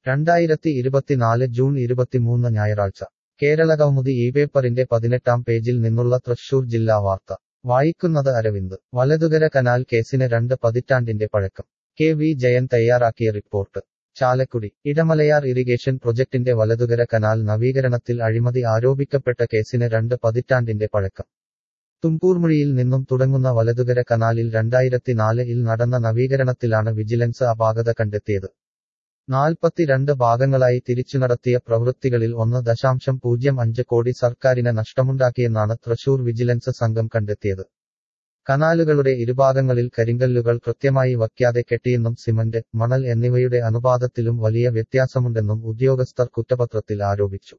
രണ്ടായിരത്തി ഇരുപത്തിനാല് ജൂൺ ഇരുപത്തിമൂന്ന് ഞായറാഴ്ച കേരള കൗമുദി ഈ പേപ്പറിന്റെ പതിനെട്ടാം പേജിൽ നിന്നുള്ള തൃശൂർ ജില്ലാ വാർത്ത വായിക്കുന്നത് അരവിന്ദ് വലതുകര കനാൽ കേസിന് രണ്ട് പതിറ്റാണ്ടിന്റെ പഴക്കം കെ വി ജയൻ തയ്യാറാക്കിയ റിപ്പോർട്ട് ചാലക്കുടി ഇടമലയാർ ഇറിഗേഷൻ പ്രൊജക്ടിന്റെ വലതുകര കനാൽ നവീകരണത്തിൽ അഴിമതി ആരോപിക്കപ്പെട്ട കേസിന് രണ്ട് പതിറ്റാണ്ടിന്റെ പഴക്കം തുമ്പൂർമുഴിയിൽ നിന്നും തുടങ്ങുന്ന വലതുകര കനാലിൽ രണ്ടായിരത്തിനാലിൽ നടന്ന നവീകരണത്തിലാണ് വിജിലൻസ് അപാകത കണ്ടെത്തിയത് നാൽപ്പത്തിരണ്ട് ഭാഗങ്ങളായി തിരിച്ചു നടത്തിയ പ്രവൃത്തികളിൽ ഒന്ന് ദശാംശം പൂജ്യം അഞ്ച് കോടി സർക്കാരിന് നഷ്ടമുണ്ടാക്കിയെന്നാണ് തൃശൂർ വിജിലൻസ് സംഘം കണ്ടെത്തിയത് കനാലുകളുടെ ഇരുഭാഗങ്ങളിൽ കരിങ്കല്ലുകൾ കൃത്യമായി വയ്ക്കാതെ കെട്ടിയെന്നും സിമന്റ് മണൽ എന്നിവയുടെ അനുപാതത്തിലും വലിയ വ്യത്യാസമുണ്ടെന്നും ഉദ്യോഗസ്ഥർ കുറ്റപത്രത്തിൽ ആരോപിച്ചു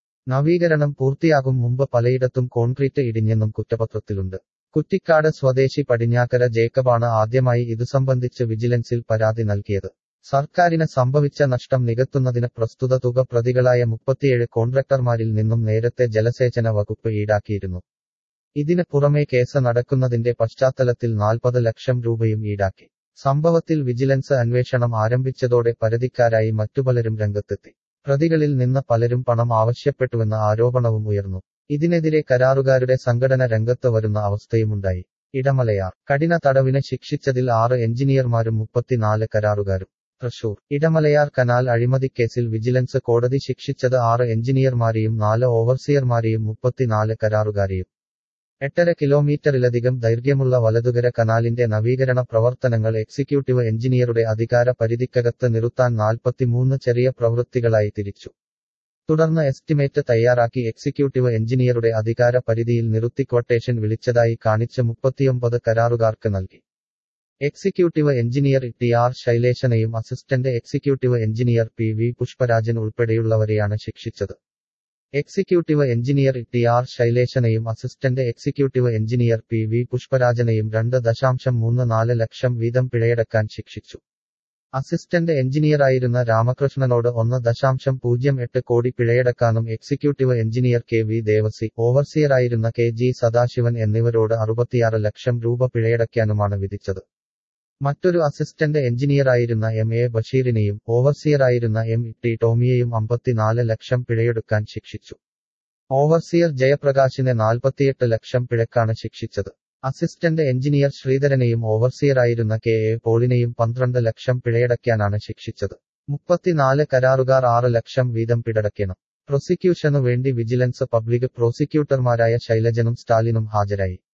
നവീകരണം പൂർത്തിയാകും മുമ്പ് പലയിടത്തും കോൺക്രീറ്റ് ഇടിഞ്ഞെന്നും കുറ്റപത്രത്തിലുണ്ട് കുറ്റിക്കാട് സ്വദേശി പടിഞ്ഞാക്കര ജേക്കബാണ് ആദ്യമായി ഇതു സംബന്ധിച്ച് വിജിലൻസിൽ പരാതി നൽകിയത് സർക്കാരിന് സംഭവിച്ച നഷ്ടം നികത്തുന്നതിന് പ്രസ്തുത തുക പ്രതികളായ മുപ്പത്തിയേഴ് കോൺട്രാക്ടർമാരിൽ നിന്നും നേരത്തെ ജലസേചന വകുപ്പ് ഈടാക്കിയിരുന്നു ഇതിന് പുറമെ കേസ് നടക്കുന്നതിന്റെ പശ്ചാത്തലത്തിൽ നാൽപ്പത് ലക്ഷം രൂപയും ഈടാക്കി സംഭവത്തിൽ വിജിലൻസ് അന്വേഷണം ആരംഭിച്ചതോടെ പരതിക്കാരായി മറ്റു പലരും രംഗത്തെത്തി പ്രതികളിൽ നിന്ന് പലരും പണം ആവശ്യപ്പെട്ടുവെന്ന ആരോപണവും ഉയർന്നു ഇതിനെതിരെ കരാറുകാരുടെ സംഘടന രംഗത്ത് വരുന്ന അവസ്ഥയുമുണ്ടായി ഇടമലയാർ കഠിന തടവിന് ശിക്ഷിച്ചതിൽ ആറ് എഞ്ചിനീയർമാരും മുപ്പത്തിനാല് കരാറുകാരും തൃശൂർ ഇടമലയാർ കനാൽ അഴിമതിക്കേസിൽ വിജിലൻസ് കോടതി ശിക്ഷിച്ചത് ആറ് എഞ്ചിനീയർമാരെയും നാല് ഓവർസിയർമാരെയും മുപ്പത്തിനാല് കരാറുകാരെയും എട്ടര കിലോമീറ്ററിലധികം ദൈർഘ്യമുള്ള വലതുകര കനാലിന്റെ നവീകരണ പ്രവർത്തനങ്ങൾ എക്സിക്യൂട്ടീവ് എഞ്ചിനീയറുടെ അധികാര പരിധിക്കകത്ത് നിർത്താൻ നാൽപ്പത്തിമൂന്ന് ചെറിയ പ്രവൃത്തികളായി തിരിച്ചു തുടർന്ന് എസ്റ്റിമേറ്റ് തയ്യാറാക്കി എക്സിക്യൂട്ടീവ് എഞ്ചിനീയറുടെ അധികാര പരിധിയിൽ നിർത്തി ക്വട്ടേഷൻ വിളിച്ചതായി കാണിച്ച് മുപ്പത്തിയൊമ്പത് കരാറുകാർക്ക് നൽകി എക്സിക്യൂട്ടീവ് എഞ്ചിനീയർ ടി ആർ ശൈലേഷനെയും assistant executive engineer P V Pushparajan ഉൾപ്പെടെയുള്ളവരെയാണ് ശിക്ഷിച്ചത് എക്സിക്യൂട്ടീവ് എഞ്ചിനീയർ ടി ആർ ശൈലേഷനെയും assistant executive engineer P V പുഷ്പരാജനെയും രണ്ട് ദശാംശം മൂന്ന് നാല് ലക്ഷം വീതം പിഴയടക്കാൻ ശിക്ഷിച്ചു അസിസ്റ്റന്റ് എഞ്ചിനീയറായിരുന്ന രാമകൃഷ്ണനോട് ഒന്ന് ദശാംശം പൂജ്യം എട്ട് കോടി പിഴയടക്കാനും executive engineer K V Devasi ഓവർസിയറായിരുന്ന കെ ജി സദാശിവൻ എന്നിവരോട് അറുപത്തിയാറ് ലക്ഷം രൂപ പിഴയടയ്ക്കാനുമാണ് വിധിച്ചത് മറ്റൊരു അസിസ്റ്റന്റ് എഞ്ചിനീയറായിരുന്ന എം എ ബഷീറിനെയും ഓവർസിയറായിരുന്ന എം ടി ടോമിയെയും അമ്പത്തിനാല് ലക്ഷം പിഴയെടുക്കാൻ ശിക്ഷിച്ചു ഓവർസിയർ ജയപ്രകാശിനെ നാൽപ്പത്തിയെട്ട് ലക്ഷം പിഴക്കാണ് ശിക്ഷിച്ചത് അസിസ്റ്റന്റ് എഞ്ചിനീയർ ശ്രീധരനെയും ഓവർസിയറായിരുന്ന കെ എ പോളിനെയും പന്ത്രണ്ട് ലക്ഷം പിഴയടയ്ക്കാനാണ് ശിക്ഷിച്ചത് മുപ്പത്തിനാല് കരാറുകാർ ആറ് ലക്ഷം വീതം പിഴടയ്ക്കണം പ്രോസിക്യൂഷനു വേണ്ടി വിജിലൻസ് പബ്ലിക് പ്രോസിക്യൂട്ടർമാരായ ശൈലജനും സ്റ്റാലിനും ഹാജരായി